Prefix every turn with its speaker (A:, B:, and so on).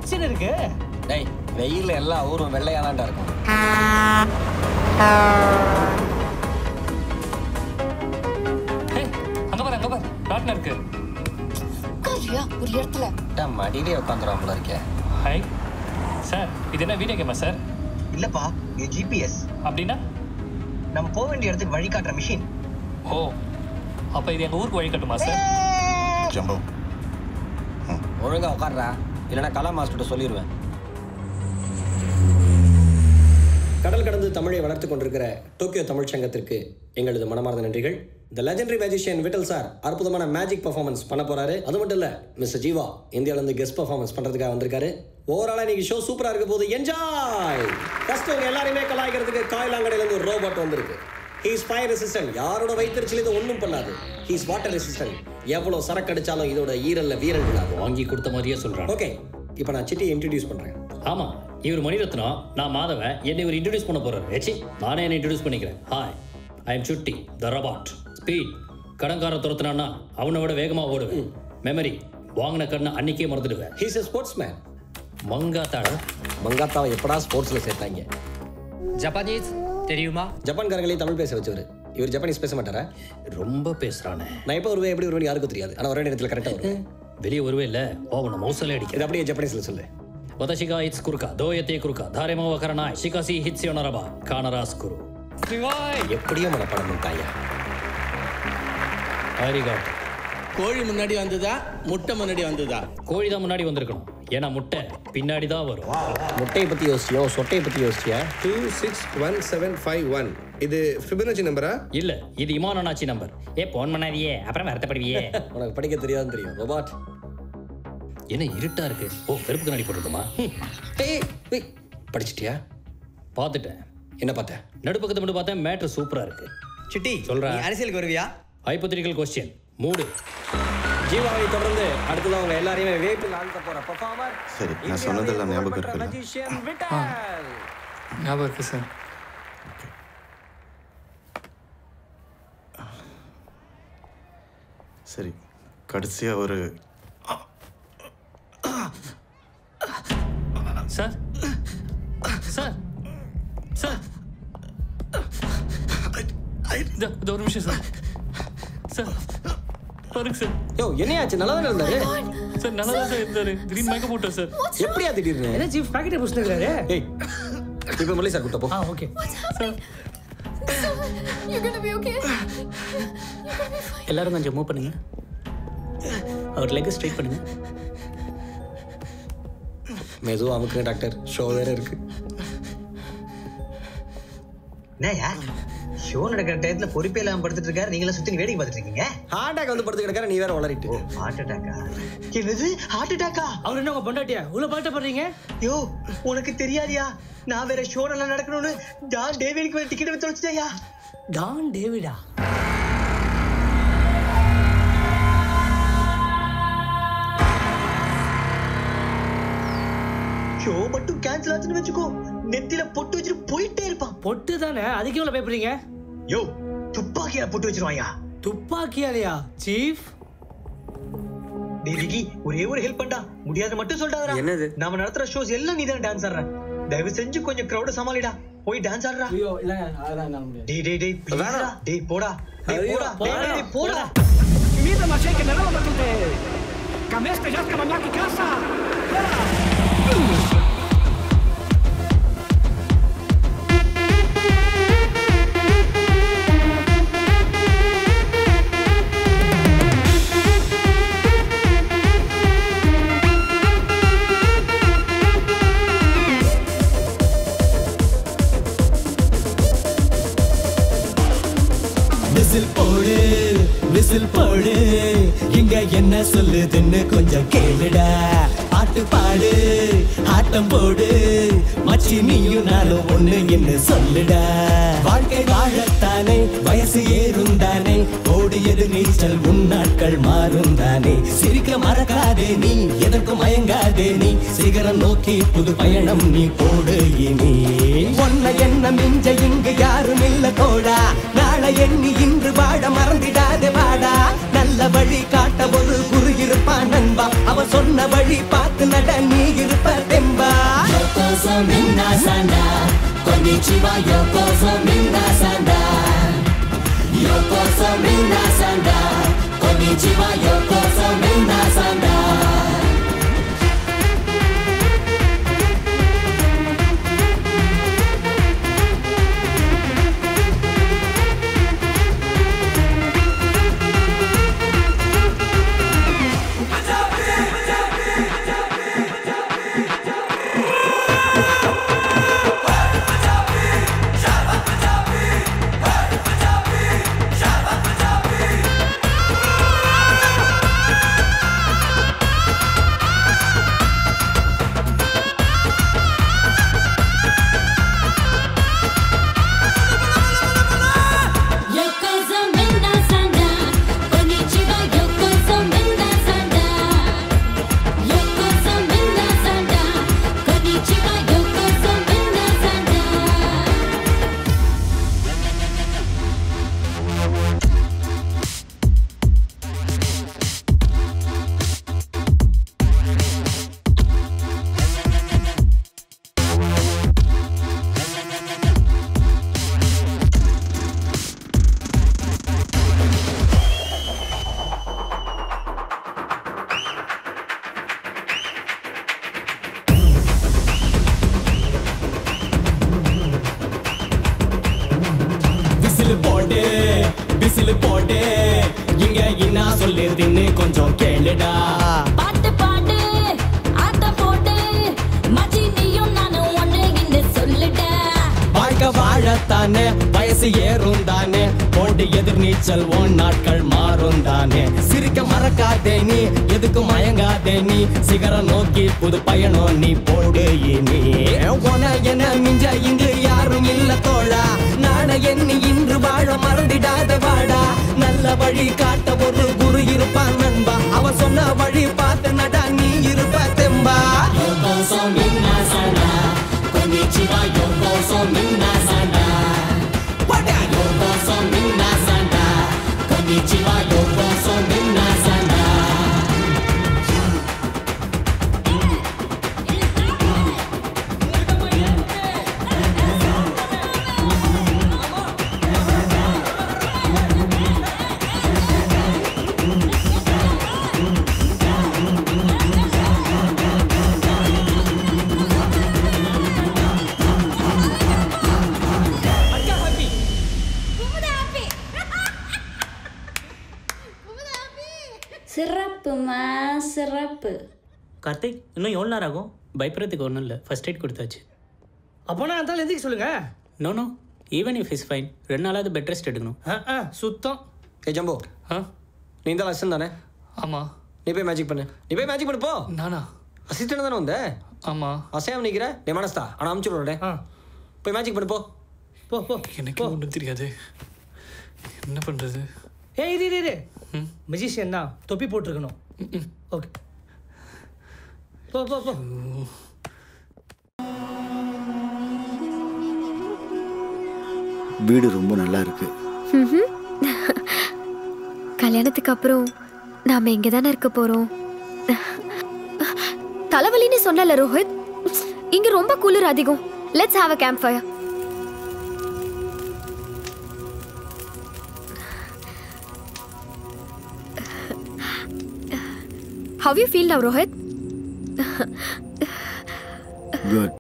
A: பச்சைன்னு இருக்கு
B: டேய் வெயில்ல எல்லா ஊரும் வெள்ளையா தான்டா இருக்கும்
C: ஏய், அங்க பாரு அங்க பாரு ராட்டினம் இருக்கு
D: உட்காரியா ஒரு இடத்துல
B: டா, மடியிலே உட்காந்துருவான் போல இருக்கே
C: ஹாய் சார் இது என்ன வீடியோ கேமா சார்
E: இல்லப்பா இது ஜிபிஎஸ்
C: அப்படின்னா
E: நம்ம போக வேண்டிய இடத்துக்கு வழிகாட்டுற மிஷின்
C: ஓ அப்ப இது எங்க ஊருக்கு வழி கட்டுமா சார்
F: ஜம்போ
B: ஒழுங்கா உட்கார்றா இல்லைன்னா கலா மாஸ்டர்கிட்ட சொல்லிடுவேன்
G: கடல் கடந்து தமிழை வளர்த்து கொண்டிருக்கிற டோக்கியோ தமிழ் சங்கத்திற்கு எங்களது மனமார்ந்த நன்றிகள் the legendary magician Vittal sir அற்புதமான மேஜிக் பர்ஃபார்மன்ஸ் பண்ண போறாரு அது மட்டும் இல்ல மிஸ்டர் ஜீவா இந்தியால இருந்து கெஸ்ட் பர்ஃபார்மன்ஸ் பண்றதுக்காக வந்திருக்காரு ஓவராலா இன்னைக்கு ஷோ சூப்பரா இருக்க போது என்ஜாய் கஷ்டம் எல்லாரையுமே கலாய்க்கிறதுக்கு காயிலாங்கடையில இருந்து ஒரு ரோபோட் வந்திருக்கு ஹீஸ் ஃபயர் ரெசிஸ்டன்ட் யாரோட வயிற்றுச்சில் இது ஒன்றும் பண்ணாது ஹீஸ் வாட்டர் ரெசிஸ்டன்ட் எவ்வளவு சரக்கு அடிச்சாலும் இதோட ஈரல்ல வீரல் விழாது
H: வாங்கி கொடுத்த மாதிரியே சொல்றான்
G: ஓகே இப்போ நான் சிட்டியை இன்ட்ரடியூஸ் பண்றேன்
H: ஆமா இவர் மணிரத்னம் நான் மாதவன் என்னை இவர் இன்ட்ரடியூஸ் பண்ண போறாரு ஏச்சி நானே என்ன இன்ட்ரடியூஸ் பண்ணிக்கிறேன் ஹாய் ஐ எம் சுட்டி த ரபாட் ஸ்பீட் கடன்காரன் துரத்துனான்னா அவனை விட வேகமா ஓடுவேன் மெமரி வாங்கின கண்ணை அன்னைக்கே மறந்துடுவேன்
G: ஹீஸ் எ ஸ்போர்ட்ஸ் மேன்
H: மங்காத்தாட
G: மங்காத்தாவை எப்படா ஸ்போர்ட்ஸ்ல சேர்த்தாங்க
A: ஜப்பானீஸ் தெரியுமா
G: ஜப்பான்காரங்களையும் தமிழ் பேச வச்சவர் இவர் ஜப்பானீஸ் பேச மாட்டாரா
H: ரொம்ப பேசுறானே
G: நான் எப்போ வருவேன் எப்படி வருவேன் யாருக்கும் தெரியாது ஆனால் ஒரே நேரத்தில் கரெக்டாக வருவேன்
H: வெளியே வருவே இல்ல ஓவன மௌசலே அடிக்க
G: இது அப்படியே ஜப்பானீஸ்ல சொல்லு
H: 私がいつ来るかどうやって来るか誰もわからないしかし必要ならば必ず来る
C: すごい
G: எப்படியோ மனப்பாடம் பண்ணிட்டாயா
H: ஆரிகாட்
I: கோழி முன்னாடி வந்ததா முட்டை முன்னாடி வந்ததா
H: கோழி தான் முன்னாடி வந்திருக்கணும் ஏன்னா முட்டை பின்னாடி தான் வரும்
G: முட்டையை பற்றி யோசிச்சியோ சொட்டையை பற்றி யோசிச்சியா
J: two six one seven five one இது ஃபிபனாச்சி நம்பரா
H: இல்ல இது இமானாச்சி நம்பர் ஏ போன் பண்ணாதியே அப்புறம் வருத்தப்படுவியே
G: உனக்கு படிக்க தெரியாதுன்னு தெரியும் ரோபாட்
H: என்ன இருட்டா இருக்கு ஓ கருப்பு கண்ணாடி போட்டுருக்குமா
G: ஏய் ஏய், படிச்சிட்டியா
H: பார்த்துட்டேன்
G: என்ன பார்த்த
H: நடுப்பக்கத்தை மட்டும் பார்த்தேன் மேட்ரு சூப்பரா இருக்கு
E: சிட்டி
H: சொல்றேன்.
E: நீ அரசியலுக்கு வருவியா
H: ஹைப்போதெட்டிக்கல் கொஸ்டின் மூடு
G: ஜீவாவை தொடர்ந்து அடுத்தது அவங்க எல்லாரையுமே வேப்பில் ஆழ்த்த போற பர்ஃபார்மர்
F: சரி நான் சொன்னதெல்லாம் ஞாபகம் இருக்குல்ல
G: மேஜிஷியன் விட்டல்
C: ஞாபகம் இருக்கு சார்
F: சரி கடைசியா ஒரு
C: சார் சார் சார் இதோ, இதோ ஒரு நிமிஷம் சார் சார் பாருங்க சார்
G: யோ என்னையாச்சு நல்லா தானே இருந்தாரு
C: சார் நல்லா தான் சார் இருந்தாரு திடீர்னு மயக்க போட்டார் சார்
G: எப்படியா திடீர்னு
A: என்ன சீஃப் பாக்கெட்டை புடிச்சிருக்காரு
G: ஏய் இப்போ முரளி சார் கூட்ட போ
A: ஆ okay
C: sir
D: You're gonna be okay. You're gonna be fine.
A: எல்லாரும் கொஞ்சம் மூவ் பண்ணுங்க அவர் லெக் ஸ்ட்ரைட் பண்ணுங்க
G: மெதுவாக அமுக்குங்க டாக்டர் ஷோ வேற இருக்கு
E: என்னயா ஷோ நடக்கிற டயத்துல பொறுப்பே இல்லாம படுத்துட்டு இருக்காரு நீங்களா சுத்தி வேடிக்கை பார்த்துட்டு இருக்கீங்க
G: ஹார்ட் அட்டாக் வந்து படுத்து கிடக்கார நீ வேற வளரிட்டு
E: ஹார்ட் அட்டாக்கா என்னது ஹார்ட் அட்டாக்கா
A: அவர் என்ன உங்க பொண்டாட்டியா உள்ள பாட்ட பண்றீங்க
E: யோ உனக்கு தெரியாதியா நான் வேற ஷோ நல்லா நடக்கணும்னு ஜான் டேவிடுக்கு வேற டிக்கெட் எடுத்து வச்சுட்டேயா
A: டான் டேவிடா
E: ஷோ மட்டும் கேன்சல் ஆச்சுன்னு வச்சுக்கோ நெத்தில பொட்டு வச்சுட்டு போயிட்டே இருப்பான்
A: பொட்டு தானே அதுக்கு எவ்வளவு பயப்படுறீங்க
E: யோ துப்பாக்கியா பொட்டு வச்சிருவாயா
A: துப்பாக்கியாலையா சீஃப்
E: டேய் விக்கி ஒரே ஒரு ஹெல்ப் பண்ணா முடியாது மட்டும் சொல்றாதடா
B: என்னது?
E: நாம நடத்துற ஷோஸ் எல்லாம் நீ தான் டான்ஸ் ஆடுற தயவு செஞ்சு கொஞ்சம் கிரௌட சமாளிடா போய் டான்ஸ் ஆடுறா
A: ஐயோ இல்லங்க அதான் என்னால முடியாது
E: டேய் டேய் டேய் please டா. டேய் போடா டேய்
G: ஐயோ,
E: போடா டேய், டேய், டேய், போடா
A: Mira, ma che me la vado tutte. Camesta già che mangiati casa.
K: Whistle போடு விசில் போடு இங்க என்ன சொல்லுதுன்னு கொஞ்சம் கேளுடா பாட்டு பாடு ஆட்டம் போடு மச்சி நீயும் நானும் ஒண்ணு என்ன சொல்லுடா வாழ்க்கை வாழத்தானே வயசு ஏறும் தானே ஓடியது நீச்சல் உன் நாட்கள் மாறும் தானே சிரிக்க மறக்காதே நீ எதற்கும் மயங்காதே நீ சிகரம் நோக்கி புது பயணம் நீ போடு இனி ஒன்ன என்ன மிஞ்ச இங்கு யாரும் இல்ல தோடா நாளை எண்ணி இன்று வாழ மறந்திடாதே வாடா நல்ல வழி காட்ட ஒரு குரு இருப்பான் நண்பா அவ சொன்ன வழி பார்த்து நட நீ இருப்ப Konnichiwa, yokoso minasanda Yokoso minasanda Konnichiwa, yokoso minasanda
D: Yokozo minasanda, konnichiwa, yokozo minasanda. Yokozo minasanda, konnichiwa, yokozo minasanda.
K: Whistle போடு விசில் போடு இங்க என்ன சொல்லுதுன்னு கொஞ்சம் கேளுடா
D: பாட்டு பாடு, ஆட்டம் போடு, மச்சி நீயும் நானும் ஒண்ணு இன்னு சொல்லுடா.
K: வாழ்க்கை வாழத்தானே வயசு ஏறும் தானே போட்டு எதிர் நீச்சல் ஓன் நாட்கள் மாறும் தானே சிரிக்க மறக்காதே நீ எதுக்கு மயங்காதே நீ சிகரம் நோக்கி புது பயணம் நீ போடு இனி உன என மிஞ்ச இங்கு யாரும் இல்ல தோழா நாட எண்ணி இன்று வாழ மறந்திடாத வாடா நல்ல வழி காட்ட ஒரு குரு இருப்பான் நண்பா அவன் சொன்ன வழி பார்த்து நடா நீ இருப்ப தெம்பா Konnichiwa, yokoso minasanda. Yokoso minasanda. Konnichiwa, yokoso minasanda.
D: சிறப்புமா சிறப்பு
C: கார்த்திக் இன்னும் எவ்வளோ நேரம் ஆகும் பயப்படுறதுக்கு ஒன்றும் இல்லை ஃபர்ஸ்ட் எய்ட் கொடுத்தாச்சு
E: அப்போனா அந்த எந்திரிக்க சொல்லுங்க
C: no no even if is fine ரெண்டு நாளாவது பெட் ரெஸ்ட் எடுக்கணும்
E: ஆ, ஆ, சுத்தம்
G: ஏ ஜம்போ
C: ஆ
G: நீ தான் லட்சம் தானே
C: ஆமாம்
G: நீ போய் மேஜிக் பண்ணு நீ போய் மேஜிக் பண்ணு போ
C: நானா
G: அசிஸ்டன்ட் தானே வந்த
C: ஆமாம்
G: அசையாம நிக்கிற டே மனஸ்தா ஆனால் அமுச்சு விடுறே
E: ஆ
G: போய் மேஜிக் பண்ணு போ
E: போ போ
C: எனக்கு ஒன்றும் தெரியாது என்ன பண்ணுறது
E: ஏய் இரு இரு, இரு மெஜிஷியன் தான் தொப்பி போட்டிருக்கணும் ஓகே போ போ போ
L: வீடு ரொம்ப நல்லா இருக்கு
M: ம்ஹும். கல்யாணத்துக்கு அப்புறம் நாம இங்க தானே இருக்க போறோம் தலைவலின்னு சொன்னல ரோஹித் இங்க ரொம்ப குளிர் அதிகம் let's have a campfire How you feel now, Rohit?
L: Good